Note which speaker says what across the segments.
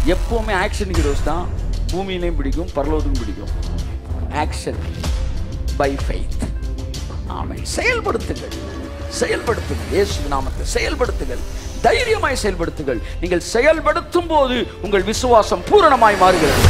Speaker 1: எப்பவுமே action heroes தான் பூமியிலையும் பிடிக்கும் பரலோகத்துக்கும் பிடிக்கும் ஆக்ஷன் பை ஃபெய்த் ஆமென் செயல்படுத்துங்கள் செயல்படுத்துங்கள் இயேசு நாமத்தை செயல்படுத்துங்கள் தைரியமாய் செயல்படுத்துங்கள் நீங்கள் செயல்படுத்தும் போது உங்கள் விசுவாசம் பூரணமாய் மாறுகிறது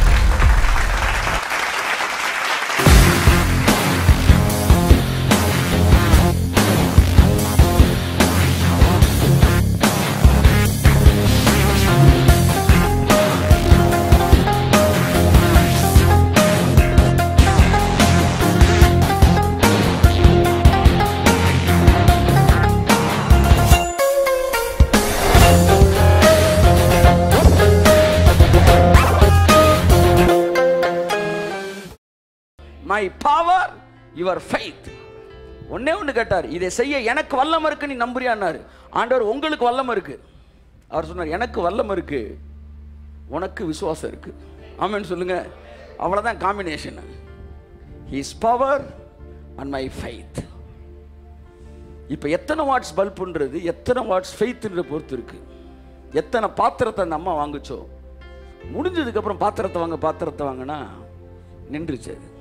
Speaker 1: மை பவர் யுவர் ஃபெய்த் ஒண்ணே ஒன்று கேட்டார் இதை செய்ய எனக்கு வல்லம் இருக்கு நீ நம்புறியான்னாரு ஆண்டவர் உங்களுக்கு வல்லம் இருக்கு அவர் சொன்னார் எனக்கு வல்லம் இருக்கு உனக்கு விசுவாசம் இருக்கு ஆமென்னு சொல்லுங்க அவ்வளோதான் combination his power and my faith இப்போ எத்தனை வாட்ஸ் பல்புன்றது எத்தனை வாட்ஸ் ஃபெய்த்துன்ற பொறுத்து இருக்கு எத்தனை பாத்திரத்தை அந்த அம்மா வாங்குச்சோ முடிஞ்சதுக்கப்புறம் பாத்திரத்தை வாங்க பாத்திரத்தை வாங்கினா நின்றுச்சு அது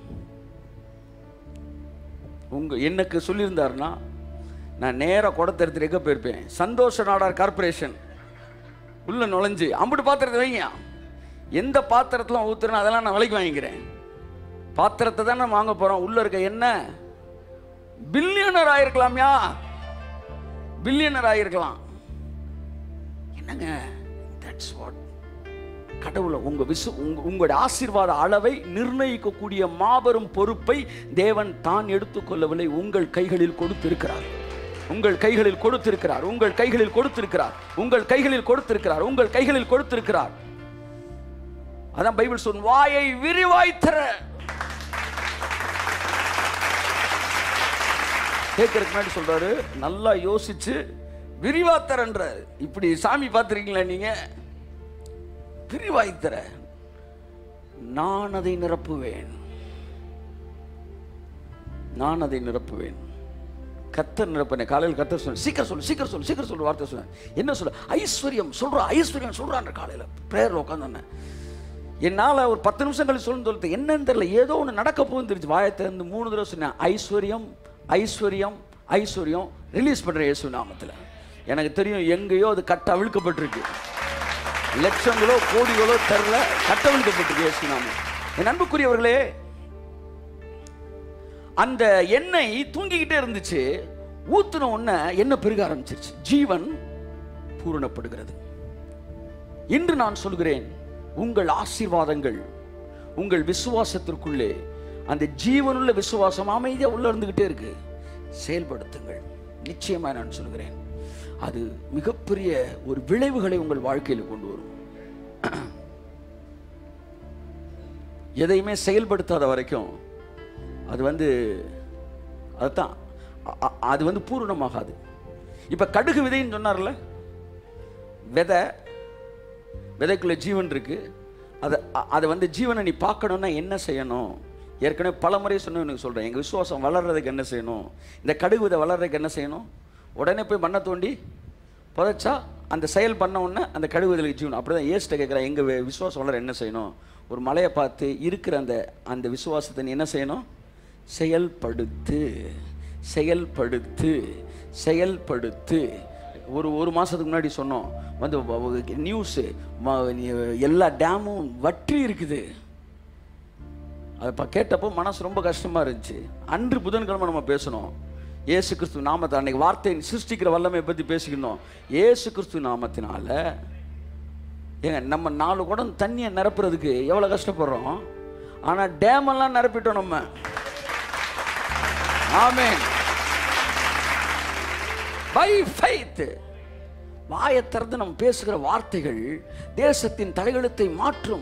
Speaker 1: உங்க எனக்கு சொல்லியிருந்தாருன்னா நான் நேராக குடத்தை எடுத்துட்டு எங்கே போயிருப்பேன் சந்தோஷ நாடார் கார்பரேஷன் உள்ள நுழைஞ்சு அம்பிட்டு பாத்திரத்தை வைங்க எந்த பாத்திரத்தில் ஊத்துறேன்னு அதெல்லாம் நான் விலைக்கு வாங்கிக்கிறேன் பாத்திரத்தை தான் நம்ம வாங்க போகிறோம் உள்ள இருக்க என்ன பில்லியனர் ஆயிருக்கலாம்யா பில்லியனர் ஆயிருக்கலாம் என்னங்க தட்ஸ் வாட் கடவுளை உங்க விசு உங்க உங்களுடைய ஆசீர்வாத அளவை நிர்ணயிக்கக்கூடிய மாபெரும் பொறுப்பை தேவன் தான் எடுத்துக்கொள்ளவில்லை உங்கள் கைகளில் கொடுத்திருக்கிறார் உங்கள் கைகளில் கொடுத்திருக்கிறார் உங்கள் கைகளில் கொடுத்திருக்கிறார் உங்கள் கைகளில் கொடுத்திருக்கிறார் உங்கள் கைகளில் கொடுத்திருக்கிறார் அதான் பைபிள் சொன் வாயை விரிவாய்த்தர கேட்கறதுக்கு முன்னாடி சொல்றாரு நல்லா யோசிச்சு விரிவாத்தரன்றார் இப்படி சாமி பார்த்துருக்கீங்களா நீங்க விரிவாய்த்தர நான் அதை நிரப்புவேன் நான் அதை நிரப்புவேன் கத்தர் நிரப்பனே காலையில் கத்தர் சொன்ன சீக்கிரம் சொல்லு சீக்கிரம் சொல்லு சீக்கிரம் சொல்லு வார்த்தை சொன்னேன் என்ன சொல்ல ஐஸ்வர்யம் சொல்றா ஐஸ்வர்யம் சொல்றான்ற காலையில் ப்ரேயர் உட்காந்துனேன் என்னால் ஒரு பத்து நிமிஷம் கழிச்சு சொல்லணும்னு சொல்லிட்டு என்னன்னு தெரியல ஏதோ ஒன்று நடக்க போகுதுன்னு தெரிஞ்சு வாயத்தை இருந்து மூணு தடவை சொன்னேன் ஐஸ்வர்யம் ஐஸ்வர்யம் ஐஸ்வர்யம் ரிலீஸ் பண்ணுறேன் இயேசு நாமத்தில் எனக்கு தெரியும் எங்கேயோ அது கட்ட அவிழ்க்கப்பட்டிருக்கு லட்சங்களோ கோடிகளோ தெரில கட்டவிழ்க்கப்பட்டிருக்கு இயேசு நாமம் என் அன்புக்குரியவர்களே அந்த எண்ணெய் தூங்கிக்கிட்டே இருந்துச்சு ஊத்துன உடனே எண்ணெய் பெருக ஆரம்பிச்சிருச்சு ஜீவன் பூரணப்படுகிறது இன்று நான் சொல்கிறேன் உங்கள் ஆசீர்வாதங்கள் உங்கள் விசுவாசத்திற்குள்ளே அந்த ஜீவனுள்ள விசுவாசம் அமைதியாக உள்ள இருந்துகிட்டே இருக்கு செயல்படுத்துங்கள் நிச்சயமாக நான் சொல்கிறேன் அது மிகப்பெரிய ஒரு விளைவுகளை உங்கள் வாழ்க்கையில் கொண்டு வரும் எதையுமே செயல்படுத்தாத வரைக்கும் அது வந்து அதுதான் அ- அ- அது வந்து பூரணமாகாது இப்போ கடுகு விதைன்னு சொன்னார்ல விதை விதைக்குள்ள ஜீவன் இருக்கு அதை அ- அதை வந்து ஜீவனை நீ பார்க்கணுன்னா என்ன செய்யணும் ஏற்கனவே பல முறை சொன்ன எனக்கு சொல்கிறேன் எங்கள் விசுவாசம் வளர்றதுக்கு என்ன செய்யணும் இந்த கடுகு விதை வளர்றதுக்கு என்ன செய்யணும் உடனே போய் மண்ணை தோண்டி புதைச்சா அந்த செயல் பண்ண உடனே அந்த கடுகு விதைக்கு ஜீவன் அப்படி தான் ஏஸ்ட்டை கேட்குறேன் எங்கள் விசுவாசம் வளர என்ன செய்யணும் ஒரு மலையை பார்த்து இருக்கிற அந்த அந்த விசுவாசத்தை நீ என்ன செய்யணும் செயல்படுத்து செயல்படுத்து செயல்படுத்து ஒரு ஒரு மாதத்துக்கு முன்னாடி சொன்னோம் வந்து நியூஸு எல்லா டேமும் வற்றி இருக்குது அதை ப- கேட்டப்போ மனசு ரொம்ப கஷ்டமாக இருந்துச்சு அன்று புதன்கிழமை நம்ம பேசணும் இயேசு கிறிஸ்து நாமத்தை அன்னைக்கு வார்த்தை சிருஷ்டிக்கிற வல்லமையை பற்றி பேசிக்கணும் இயேசு கிறிஸ்து நாமத்தினால ஏங்க நம்ம நாலு குடம் தண்ணியை நிரப்புறதுக்கு எவ்வளோ கஷ்டப்படுறோம் ஆனால் டேமெல்லாம் நிரப்பிட்டோம் நம்ம ஆமென் பை ஃபைத் வாயை திறந்து நம்ம பேசுகிற வார்த்தைகள் தேசத்தின் தலையெழுத்தை மாற்றும்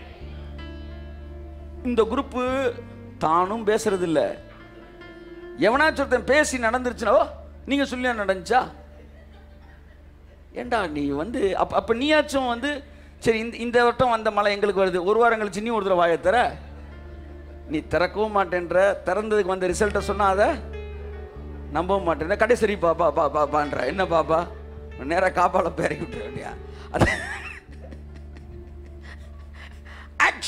Speaker 1: இந்த குரூப்பு தானும் பேசுறது இல்ல எவனாச்சும் ஒருத்தன் பேசி நடந்துருச்சுனா "ஓ, நீங்க சொல்லி நடந்துச்சா ஏண்டா நீ வந்து அப்ப அப்ப நீயாச்சும் வந்து சரி இந்த இந்த வட்டம் வந்த மழை எங்களுக்கு வருது ஒரு வாரம் கழிச்சு நீ ஒரு தடவை வாயை தர நீ திறக்கவும் மாட்டேன்ற திறந்ததுக்கு வந்த ரிசல்ட்டை சொன்னா அதை நம்பவும் மாட்டேன் கடைசி சரி பாப்பா பா பாப்பான்ற என்ன பாப்பா நேராக காப்பால பேரை விட்டுற வேண்டியா அது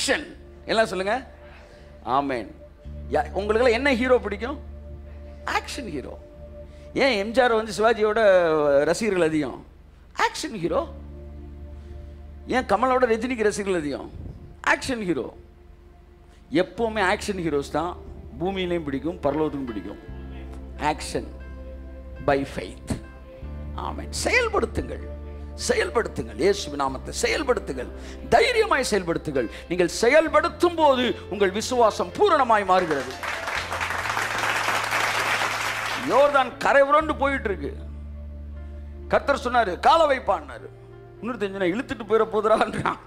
Speaker 1: ஆக்ஷன் எல்லாம் சொல்லுங்க ஆமேன் யா- உங்களுக்கெல்லாம் என்ன ஹீரோ பிடிக்கும் ஆக்ஷன் ஹீரோ ஏன் எம்ஜிஆர் வந்து சிவாஜியோட ரசிகர்கள் அதிகம் ஆக்ஷன் ஹீரோ ஏன் கமலோட ரஜினிக்கு ரசிகர்கள் அதிகம் ஆக்ஷன் ஹீரோ எப்போவுமே ஆக்ஷன் ஹீரோஸ் தான் பூமியிலையும் பிடிக்கும் பரலோகத்துக்கும் பிடிக்கும் ஆக்ஷன் பை ஃபெய்த் ஆமென் செயல்படுத்துங்கள் செயல்படுத்துங்கள் இயேசு நாமத்தை செயல்படுத்துங்கள் தைரியமாய் செயல்படுத்துங்கள் நீங்கள் செயல்படுத்தும் போது உங்கள் விசுவாசம் பூரணமாய் மாறுகிறது யோர்தான் கரை உரண்டு போயிட்டு இருக்கு கர்த்தர் சொன்னாரு கால வைப்பான்னாரு இன்னொரு தெரிஞ்சு இழுத்துட்டு போயிட போதுறான்றான்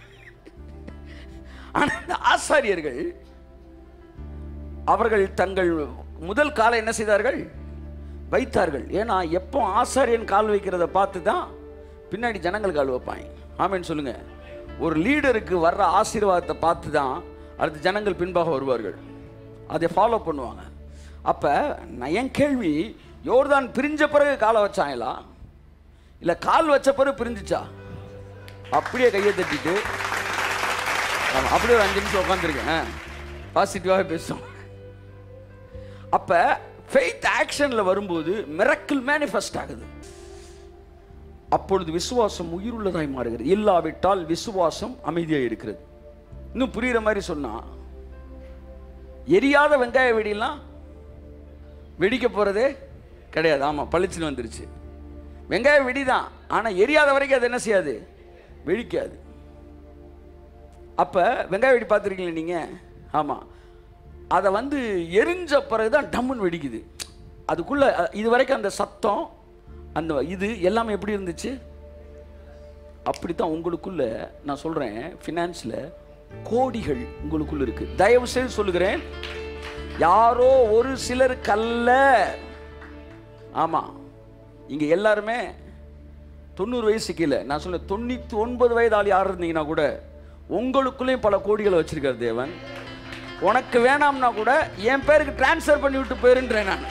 Speaker 1: ஆனா இந்த ஆசாரியர்கள் அவர்கள் தங்கள் முதல் காலை என்ன செய்தார்கள் வைத்தார்கள் ஏன்னா எப்போ ஆசாரியன் கால் வைக்கிறத பார்த்து தான் பின்னாடி ஜனங்கள் கால் வைப்பாங்க ஆமேன்னு சொல்லுங்க ஒரு லீடருக்கு வர்ற ஆசீர்வாதத்தை பார்த்து தான் அடுத்து ஜனங்கள் பின்பாக வருவார்கள் அதை ஃபாலோ பண்ணுவாங்க அப்போ நான் என் கேள்வி யோர்தான் பிரிஞ்ச பிறகு காலை வச்சாங்களா இல்லை கால் வச்ச பிறகு பிரிஞ்சுச்சா அப்படியே கையை தட்டிட்டு ஆமா, அப்படியே ஒரு அஞ்சு நிமிஷம் உட்காந்துருக்கேன் பாசிட்டிவாகவே பேசும் அப்போ ஃபெய்த் ஆக்ஷனில் வரும்போது மிரக்கிள் மேனிஃபெஸ்ட் ஆகுது அப்பொழுது விசுவாசம் உயிருள்ளதாய் மாறுகிறது இல்லாவிட்டால் விசுவாசம் அமைதியாக இருக்கிறது இன்னும் புரியுற மாதிரி சொன்னா எரியாத வெங்காய வெடியெல்லாம் வெடிக்க போகிறதே கிடையாது ஆமாம் பளிச்சுன்னு வந்துருச்சு வெங்காய வெடி தான் ஆனால் எரியாத வரைக்கும் அது என்ன செய்யாது வெடிக்காது அப்போ வெங்காய வெடி பார்த்துருக்கீங்களா நீங்கள் ஆமாம் அதை வந்து எரிஞ்ச பிறகு தான் டம்முன்னு வெடிக்குது அதுக்குள்ளே இது வரைக்கும் அந்த சத்தம் அந்த இது எல்லாமே எப்படி இருந்துச்சு அப்படி தான் உங்களுக்குள்ள நான் சொல்கிறேன் ஃபினான்ஸில் கோடிகள் உங்களுக்குள்ள இருக்கு தயவு செய்து சொல்லுகிறேன் யாரோ ஒரு சிலருக்கல்ல ஆமாம் இங்கே எல்லாருமே தொண்ணூறு வயசு கீழே நான் சொல்ல தொண்ணூற்றி ஒன்பது வயது ஆள் யார் இருந்தீங்கன்னா கூட உங்களுக்குள்ளேயும் பல கோடிகளை வச்சிருக்கார் தேவன் உனக்கு வேணாம்னா கூட என் பேருக்கு டிரான்ஸ்ஃபர் பண்ணி விட்டு போயிருன்றேன் நான்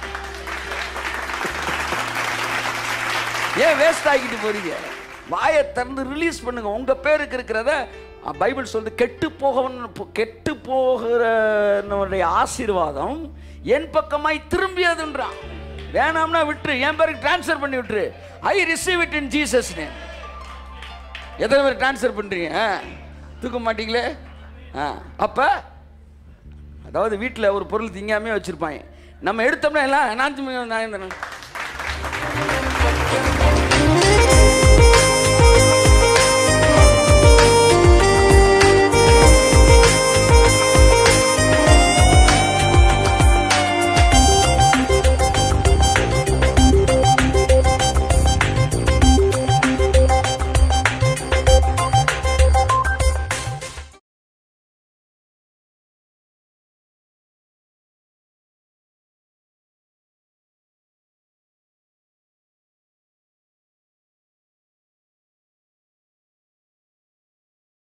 Speaker 1: ஏன் வேஸ்ட் ஆகிட்டு போறீங்க வாயை திறந்து ரிலீஸ் பண்ணுங்க உங்க பேருக்கு இருக்கிறத அஹ், பைபிள் சொல்லுது கெட்டு போகவன் கெட்டு போகிறனுடைய ஆசீர்வாதம் என் பக்கமாய் திரும்பியதுன்றான் வேணாம்னா விட்டுரு என் பேருக்கு டிரான்ஸ்ஃபர் பண்ணி விட்டுரு I receive it in Jesus name எத்தனை பேர் டிரான்ஸ்ஃபர் பண்ணுறீங்க தூக்க மாட்டீங்களே ஆ அப்போ அதாவது வீட்டில் ஒரு பொருள் திங்காமே வச்சுருப்பாங்க நம்ம எடுத்தோம்னா எல்லாம் நான் திங்க- நான் இந்த-